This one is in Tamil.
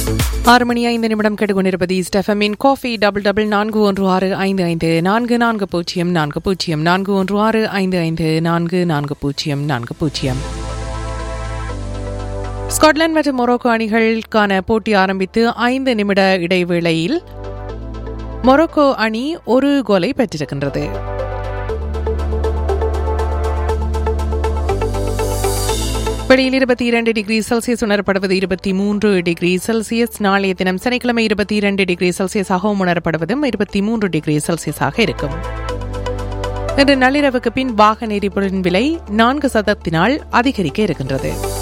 ஆறு மணி ஐந்து நிமிடம் கேட்டுக்கொண்டிருப்பது ஸ்டெஃபமின் காஃபி டபுள் டபுள் நான்கு ஒன்று ஆறு ஐந்து ஐந்து நான்கு நான்கு பூஜ்ஜியம் நான்கு பூஜ்ஜியம் நான்கு ஒன்று ஆறு ஐந்து ஐந்து நான்கு நான்கு பூஜ்ஜியம் நான்கு பூஜ்ஜியம் ஸ்காட்லாந்து மற்றும் மொரோக்கோ அணிகளுக்கான போட்டி ஆரம்பித்து ஐந்து நிமிட இடைவேளையில் மொரோக்கோ அணி ஒரு கோலை பெற்றிருக்கின்றது வெளியில் இருபத்தி இரண்டு டிகிரி செல்சியஸ் உணரப்படுவது இருபத்தி மூன்று டிகிரி செல்சியஸ் நாளைய தினம் சனிக்கிழமை இருபத்தி இரண்டு டிகிரி செல்சியஸாகவும் உணரப்படுவதும் இருபத்தி மூன்று டிகிரி செல்சியஸாக இருக்கும் இன்று நள்ளிரவுக்கு பின் வாகன எரிபொருளின் விலை நான்கு சதத்தினால் அதிகரிக்க இருக்கின்றது